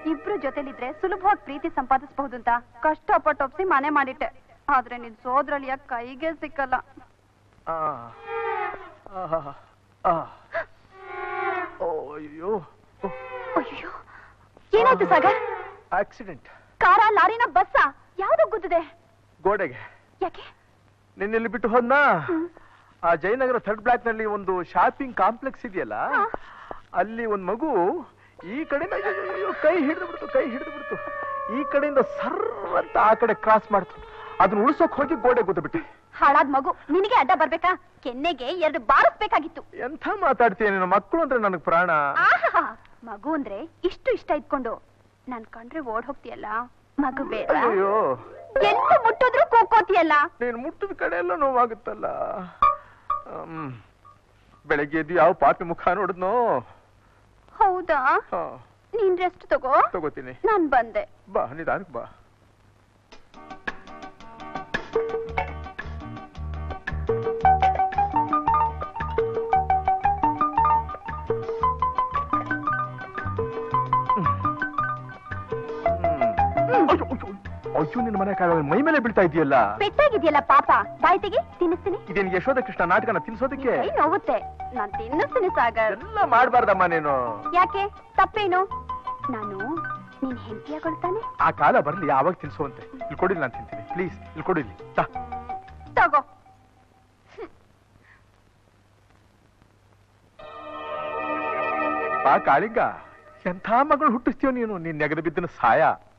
ಇಬ್ರು ಜೊತೆಲಿದ್ರೆ ಸುಲಭವಾಗಿ ಪ್ರೀತಿ ಸಂಪಾದಿಸಬಹುದು ಅಂತ ಕಷ್ಟಪಟ್ಟು ಒಪ್ಸಿ ಮನೆ ಮಾಡಿಟ್ಟೆ ಆದ್ರೆ ನಿನ್ ಸೋದ್ರಳಿಯ ಕೈಗೆ ಸಿಕ್ಕಲ್ಲ ಆ, ಆಹಾ, ಆ. ಓ, ಅಯ್ಯೋ ಅಯ್ಯೋ ಏನಾಯ್ತು ಸಾಗರ್ ಆಕ್ಸಿಡೆಂಟ್ ಕಾರ ಲಾರಿನ ಬಸ್ಸ ಯಾವ್ದು ಗುದ್ದಿದೆ ಗೋಡೆಗೆ ಯಾಕೆ ನಿನ್ನೆಲ್ಲಿ ಬಿಟ್ಟು ಹೋದ್ನಾ ಆ ಜಯನಗರ ಥರ್ಡ್ ಬ್ಲಾಕ್ ನಲ್ಲಿ ಒಂದು ಶಾಪಿಂಗ್ ಕಾಂಪ್ಲೆಕ್ಸ್ ಇದೆಯಲ್ಲ ಅಲ್ಲಿ ಒಂದ್ ಮಗು ಈ ಕಡೆಯಿಂದ ಅಯ್ಯೋ, ಅಯ್ಯೋ, ಅಯ್ಯೋ, ಕೈ ಹಿಡಿದು ಬಿಡ್ತು ಕೈ ಹಿಡಿದು ಬಿಡ್ತು ಈ ಕಡೆಯಿಂದ ಸರ್ರ್ ಅಂತ ಆ ಕಡೆ ಕ್ರಾಸ್ ಮಾಡ್ತು ಅದನ್ನ ಉಳಿಸೋಕ್ ಹೋಗಿ ಗೋಡೆ ಗುದ್ದು ಬಿಟ್ಟೆ ಹಾಳಾದ್ ಮಗು ನಿನಗೆ ಅಡ್ಡ ಬರ್ಬೇಕಾ ಕೆನ್ನೆಗೆ ಎರಡು ಬಾರಿಸ್ಬೇಕಾಗಿತ್ತು ಎಂಥ ಮಾತಾಡ್ತೀಯ ನೀನು ಮಕ್ಕಳು ಅಂದ್ರೆ ನನಗ್ ಪ್ರಾಣ ಆಹಾ ಮಗು ಅಂದ್ರೆ ಇಷ್ಟು ಇಷ್ಟ ಇಟ್ಕೊಂಡು ನಾನ್ ಕಂಡ್ರೆ ಓಡ್ ಹೋಗ್ತೀಯಲ್ಲ ಮಗು ಬೇಡ ಅಯ್ಯೋ ಎಲ್ಲಿ ಮುಟ್ಟಿದ್ರು ಕೂಕೋತಿಯಲ್ಲ ನೀನು ಮುಟ್ಟಿದ ಕಡೆ ಎಲ್ಲ ನೋವಾಗುತ್ತಲ್ಲ ಹ್ಮ್. ಬೆಳಗ್ಗೆ ಎದ್ದು ಯಾವ ಪಾಪಿ ಮುಖ ನೋಡಿದ್ನೋ ಹೌದಾ ಹಾ, ನೀನ್ ರೆಸ್ಟ್ ತಗೋ ತಗೋತೀನಿ ನಾನ್ ಬಂದೆ ಬಾ ನಿಧಾನಕ್ಕೆ ಬಾ ಹ್ಮ್. ಅಯ್ಯೋ, ಅಯ್ಯೋ, ಅಯ್ಯೋ ನಿನ್ನ ಮನೆ ಕಾಲ ಮೈ ಮೇಲೆ ಬೀಳ್ತಾ ಇದೆಯಲ್ಲ ಪೆಟ್ಟಾಗಿದ್ಯಲ್ಲ ಪಾಪ ಬಾಯ್ ತೆಗಿ ತಿನ್ನಿಸ್ತೀನಿ ಇದೇನು ಯಶೋಧ ಕೃಷ್ಣ ನಾಟಕನ ತಿನ್ಸೋದಕ್ಕೆ ಕೈ ನೋವುತ್ತೆ ನಾನ್ ತಿನ್ನಿಸ್ತೀನಿ ಸಾಗರ್ ಎಲ್ಲ ಮಾಡ್ಬಾರ್ದಮ್ಮ ನೀನು ಯಾಕೆ ತಪ್ಪೇನು ನಾನು ನೀನ್ ಹೆಂಡತಿಯಾಗೊಳ್ತಾನೆ ಆ ಕಾಲ ಬರ್ಲಿ ಯಾವಾಗ ತಿನ್ಸುವಂತೆ ಇಲ್ಲಿ ಕೊಡಿಲ್ಲ ನಾನು ತಿಂತೀನಿ ಪ್ಲೀಸ್ ಇಲ್ಲಿ ಕೊಡಿಲಿ ತಾ ತಗೋ ಆ ಕಾಳಿಂಗ ಎಂಥ ಮಗಳು ಹುಟ್ಟಿಸ್ತೀವ ನೀನು ನೀನ್ ನೆಗದು ಬಿದ್ದನ ಸಾಯ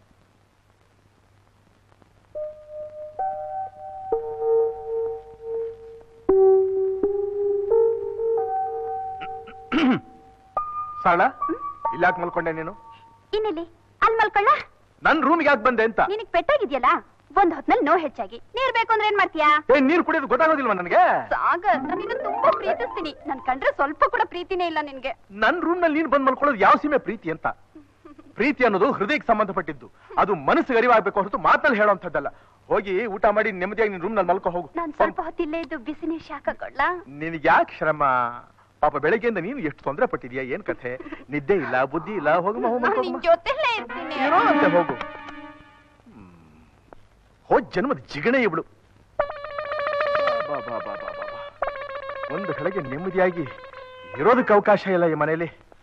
ಸಾಳ ಇಲ್ಲಾಕ್ ಮಲ್ಕೊಂಡೆ ನೀನು ಇನ್ನೆಲ್ಲಿ ಅಲ್ಲಿ ಮಲ್ಕೊಳ್ಳ ನನ್ ರೂಮ್ಗೆ ಯಾಕೆ ಬಂದೆ ಅಂತ ನಿನಗ್ ಪೆಟ್ಟಾಗಿದ್ಯಲ್ಲ ಒಂದ್ ಹೊತ್ನಲ್ಲಿ ನೋವು ಹೆಚ್ಚಾಗಿ ನೀರ್ ಬೇಕು ಅಂದ್ರೆ ಏನ್ ಮಾಡ್ತೀಯಾ ಏ ನೀರ್ ಕುಡಿಯೋದು ಗೊತ್ತಾಗೋದಿಲ್ವಾ ನನಗೆ ಸಾಗರ್ ನಾನು ತುಂಬಾ ಪ್ರೀತಿಸ್ತೀನಿ ನನ್ ಕಂಡ್ರೆ ಸ್ವಲ್ಪ ಕೂಡ ಪ್ರೀತಿನೇ ಇಲ್ಲ ನಿನ್ಗೆ ನನ್ ರೂಮ್ ನಲ್ಲಿ ನೀನ್ ಬಂದ್ ಮಲ್ಕೊಳ್ಳೋದು ಯಾವ ಸೀಮೆ ಪ್ರೀತಿ ಅಂತ ಪ್ರೀತಿ ಅನ್ನೋದು ಹೃದಯಕ್ಕೆ ಸಂಬಂಧಪಟ್ಟಿದ್ದು ಅದು ಮನಸ್ಸಿಗೆ ಅರಿವಾಗಬೇಕು ಹೊರತು ಮಾತಲ್ಲಿ ಹೇಳೋಂಥದ್ದಲ್ಲ ಹೋಗಿ ಊಟ ಮಾಡಿ ನೆಮ್ಮದಿಯಾಗಿ ನಿನ್ ರೂಮ್ ನಲ್ಲಿ ಮಲ್ಕೊ ಹೋಗು ನಾನ್ ಸ್ವಲ್ಪ ಹೊತ್ತಿಲ್ಲೇ ಇದ್ದು ಬಿಸಿ ನೀರ್ ಶಾಖ ಕೊಡ್ಲಾ ನಿನಗೆ ಯಾಕೆ ಶ್ರಮ ಪಾಪ ಬೆಳಗ್ಗೆಯಿಂದ ನೀನು ಎಷ್ಟು ತೊಂದರೆ ಪಟ್ಟಿದ್ಯಾ ಏನ್ ಕಥೆ ನಿದ್ದೆ ಇಲ್ಲ ಬುದ್ಧಿ ಇಲ್ಲ ಹೋಗಮ್ಮ ಹೋಗಮ್ಮ ನಾನ್ ನಿನ್ ಜೊತೆಲೇ ಇರ್ತೀನಿ ಇರೋದಂತೆ ಹೋಗು ಹ್ಮ್. ಹೋದ್ ಜನ್ಮದ ಜಿಗಣೆ ಇವಳು ಬಾ, ಬಾ, ಬಾ, ಬಾ, ಬಾ, ಬಾ. ಒಂದು ಕಡೆಗೆ ನೆಮ್ಮದಿಯಾಗಿ ಇರೋದಕ್ಕೆ ಅವಕಾಶ ಇಲ್ಲ ಈ ಮನೆಯಲ್ಲಿ